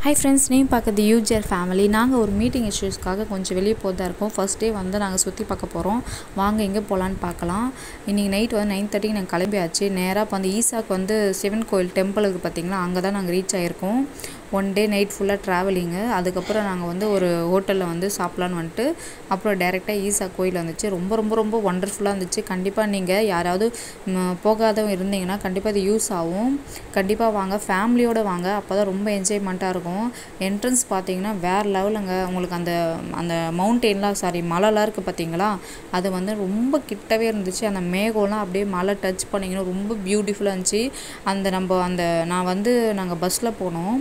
high friends name பார்க்குறது user family நாங்கள் ஒரு மீட்டிங் இஷ்யூஸ்க்காக கொஞ்சம் வெளியே போகிறதா இருக்கோம் ஃபர்ஸ்ட் டே வந்து நாங்கள் சுற்றி பார்க்க போகிறோம் வாங்க எங்கே போகலான்னு பார்க்கலாம் இன்றைக்கி நைட் வந்து நைன் தேர்ட்டிக்கு நாங்கள் கிளம்பியாச்சு நேராக இப்போ வந்து ஈசாக்கு வந்து சிவன் கோயில் டெம்பிள் இருக்குது பார்த்தீங்களா அங்கே தான் நாங்கள் ரீச் ஆகிருக்கோம் ஒன் டே நைட் ஃபுல்லாக ட்ராவலிங்கு அதுக்கப்புறம் நாங்கள் வந்து ஒரு ஹோட்டலில் வந்து சாப்பிட்லான்னு வந்துட்டு அப்புறம் டேரெக்டாக ஈசா கோயில் வந்துச்சு ரொம்ப ரொம்ப ரொம்ப ஒண்டர்ஃபுல்லாக இருந்துச்சு கண்டிப்பாக நீங்கள் யாராவது ம், போகாதவங்க இருந்தீங்கன்னா கண்டிப்பாக இது யூஸ் ஆகும் கண்டிப்பாக வாங்க ஃபேமிலியோடு வாங்க அப்போ தான் ரொம்ப என்ஜாய்மெண்ட்டாக இருக்கும் என்ட்ரன்ஸ் பார்த்தீங்கன்னா வேறு லெவலுங்க உங்களுக்கு அந்த அந்த மவுண்டெயின்லாம் சாரி மலைலாம் இருக்குது பார்த்தீங்களா அது வந்து ரொம்ப கிட்டவே இருந்துச்சு அந்த மேகம்லாம் அப்படியே மலை டச் பண்ணிங்கன்னா ரொம்ப பியூட்டிஃபுல்லாக இருந்துச்சு அந்த நம்ம அந்த நான் வந்து நாங்கள் பஸ்ஸில் போனோம்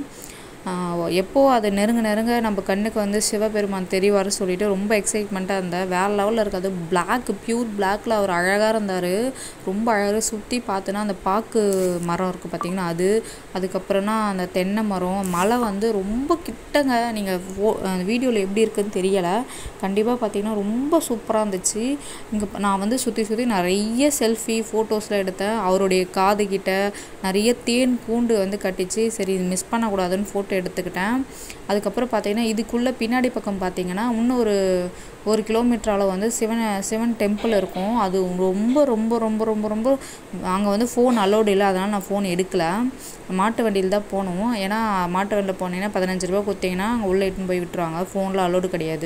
ஆஹ் எப்போ அது நெருங்க நெருங்க நம்ம கண்ணுக்கு வந்து சிவபெருமான் தெரிவார் சொல்லிட்டு ரொம்ப எக்ஸைட்மெண்ட்டாக இருந்தேன் வேறு லெவலில் இருக்காது பிளாக் பியூர் பிளாக்ல அவர் அழகாக இருந்தார் ரொம்ப அழகாக சுற்றி பார்த்தோன்னா அந்த பாக்கு மரம் இருக்குது பார்த்தீங்கன்னா அது அதுக்கப்புறம்னா அந்த தென்னை மரம் மலை வந்து ரொம்ப கிட்டங்க நீங்கள் ஃபோ வீடியோவில் எப்படி இருக்குன்னு தெரியலை கண்டிப்பாக பார்த்தீங்கன்னா ரொம்ப சூப்பராக இருந்துச்சு இங்கே நான் வந்து சுற்றி சுற்றி நிறைய செல்ஃபி ஃபோட்டோஸ்லாம் எடுத்தேன் அவருடைய காது கிட்ட நிறைய தேன் கூண்டு வந்து கட்டிச்சு சரி இது மிஸ் பண்ணக்கூடாதுன்னு ஃபோட்டோ எடுத்துக்கிட்டேன் அதுக்கப்புறம் பார்த்தீங்கன்னா இதுக்குள்ளே பின்னாடி பக்கம் பார்த்தீங்கன்னா இன்னும் ஒரு ஒரு கிலோமீட்டர் அளவு வந்து சிவன் சிவன் டெம்பிள் இருக்கும் அது ரொம்ப ரொம்ப ரொம்ப ரொம்ப ரொம்ப அங்கே வந்து ஃபோன் அலோடு இல்லை அதனால் நான் ஃபோன் எடுக்கல மாட்டு வண்டியில் தான் போனோம் ஏன்னா மாட்டு வண்டியில் போனீங்கன்னா பதினஞ்சு ரூபா கொடுத்தீங்கன்னா அங்கே உள்ளே இட்டுன்னு போய் விட்டுருவாங்க ஃபோனில் அலோடு கிடையாது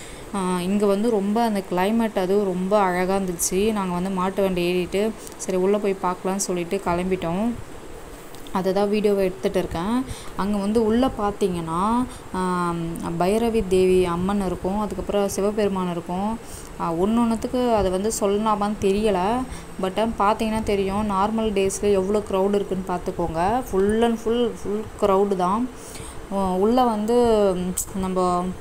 இங்கே வந்து ரொம்ப அந்த climate அதுவும் ரொம்ப அழகாக இருந்துச்சு நாங்கள் வந்து மாட்டு வண்டி ஏறிட்டு சரி உள்ளே போய் பார்க்கலான்னு சொல்லிட்டு கிளம்பிட்டோம் அதை தான் வீடியோவை எடுத்துகிட்டு இருக்கேன் அங்கே வந்து உள்ளே பார்த்தீங்கன்னா ஆம், பைரவி தேவி அம்மன் இருக்கும் அதுக்கப்புறம் சிவபெருமான் இருக்கும் ஒன்று ஒன்றுத்துக்கு அது வந்து சொல்லலாமான்னு தெரியலை பட் பார்த்தீங்கன்னா தெரியும் நார்மல் டேஸில் எவ்வளோ க்ரௌடு இருக்குன்னு பார்த்துக்கோங்க full and full full crowd தான் உள்ளே வந்து ம், நம்ம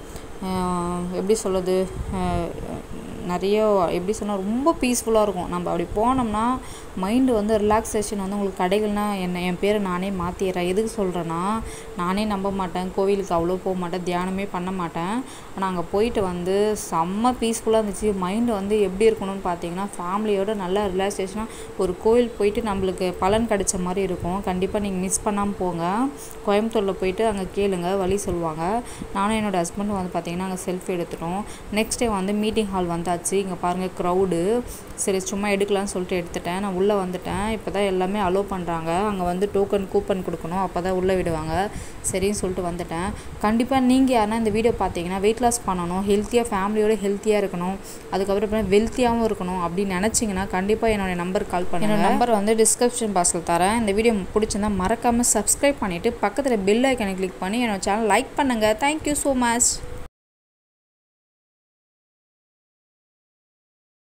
ஆஹ், எப்படி சொல்லுது ஆஹ், நிறைய எப்படி சொன்னால் ரொம்ப பீஸ்ஃபுல்லாக இருக்கும் நம்ம அப்படி போனோம்னா மைண்டு வந்து ரிலாக்ஸேஷன் வந்து உங்களுக்கு கடைகள்னா என்ன என் பேரை நானே மாற்றிடுறேன் எதுக்கு சொல்கிறேன்னா நானே நம்ப மாட்டேன் கோவிலுக்கு அவ்வளோ போக மாட்டேன் தியானமே பண்ண மாட்டேன் ஆனால் அங்கே போயிட்டு வந்து செம்ம பீஸ்ஃபுல்லாக இருந்துச்சு மைண்டு வந்து எப்படி இருக்கணும்னு பார்த்தீங்கன்னா ஃபேமிலியோட நல்லா ரிலாக்ஸேஷனாக ஒரு கோவில் போயிட்டு நம்மளுக்கு பலன் கிடைச்ச மாதிரி இருக்கும் கண்டிப்பாக நீங்கள் மிஸ் பண்ணாமல் போங்க கோயம்புத்தூரில் போயிட்டு அங்கே கேளுங்க வழி சொல்லுவாங்க நானும் என்னோட ஹஸ்பண்டும் வந்து பார்த்தீங்கன்னா அங்கே செல்ஃபி எடுத்துட்டோம் நெக்ஸ்ட் டே வந்து மீட்டிங் ஹால் வந்தாச்சு இங்கே பாருங்கள் க்ரௌடு சரி சும்மா எடுக்கலாம்னு சொல்லிட்டு எடுத்துட்டேன் நான் உள்ளே வந்துட்டேன் இப்போ தான் எல்லாமே அலோவ் பண்ணுறாங்க அங்கே வந்து டோக்கன் கூப்பன் கொடுக்கணும் அப்போ தான் உள்ளே விடுவாங்க சரின்னு சொல்லிட்டு வந்துட்டேன் கண்டிப்பாக நீங்கள் யாருன்னா இந்த வீடியோ பார்த்தீங்கன்னா வெயிட் லாஸ் பண்ணணும் ஹெல்த்தியாக ஃபேமிலியோட ஹெல்த்தியாக இருக்கணும் அதுக்கப்புறம் வெல்த்தியாகவும் இருக்கணும் அப்படின்னு நினச்சிங்கன்னா கண்டிப்பாக என்னோட நம்பர் கால் பண்ணுங்க என்னோட நம்பர் வந்து டிஸ்கிரிப்ஷன் பாக்ஸில் தரேன் இந்த வீடியோ பிடிச்சிருந்தா மறக்காமல் சப்ஸ்கிரைப் பண்ணிவிட்டு பக்கத்தில் பெல் ஐக்கனை கிளிக் பண்ணி என்னோட சேனல் லைக் பண்ணுங்கள் தேங்க்யூ ஸோ மச்